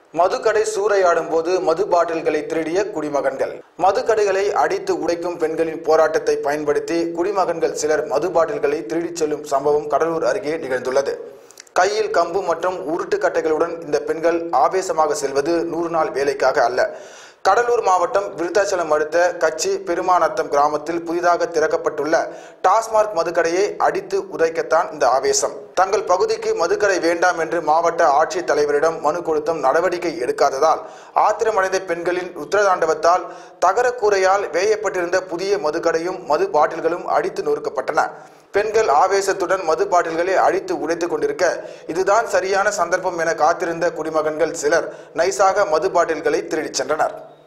மதுக்கடை சூறையாடும் போது மது பாட்டில்களை திருடிய குடிமகன்கள் மதுக்கடைகளை அடித்து உடைக்கும் பெண்களின் போராட்டத்தை பயன்படுத்தி குடிமகன்கள் சிலர் மது பாட்டில்களை திருடிச் செல்லும் சம்பவம் கடலூர் அருகே நிகழ்ந்துள்ளது கையில் கம்பு மற்றும் உருட்டு கட்டைகளுடன் இந்த பெண்கள் ஆவேசமாக செல்வது நூறு நாள் வேலைக்காக அல்ல கடலூர் மாவட்டம் விருத்தாச்சலம் அடுத்த கட்சி பெருமாநத்தம் கிராமத்தில் புதிதாக திறக்கப்பட்டுள்ள டாஸ்மார்க் மதுக்கடையை அடித்து உதைக்கத்தான் இந்த ஆவேசம் தங்கள் பகுதிக்கு மதுக்கடை வேண்டாம் என்று மாவட்ட ஆட்சித் தலைவரிடம் மனு கொடுத்தும் நடவடிக்கை எடுக்காததால் ஆத்திரமடைந்த பெண்களின் உத்தரதாண்டவத்தால் தகரக்கூரையால் வேயப்பட்டிருந்த புதிய மதுக்கடையும் மது பாட்டில்களும் அடித்து நொறுக்கப்பட்டன பெண்கள் ஆவேசத்துடன் மது பாட்டில்களை அடித்து உடைத்துக் கொண்டிருக்க இதுதான் சரியான சந்தர்ப்பம் என காத்திருந்த குடிமகன்கள் சிலர் நைசாக மது பாட்டில்களை திருடிச் சென்றனர்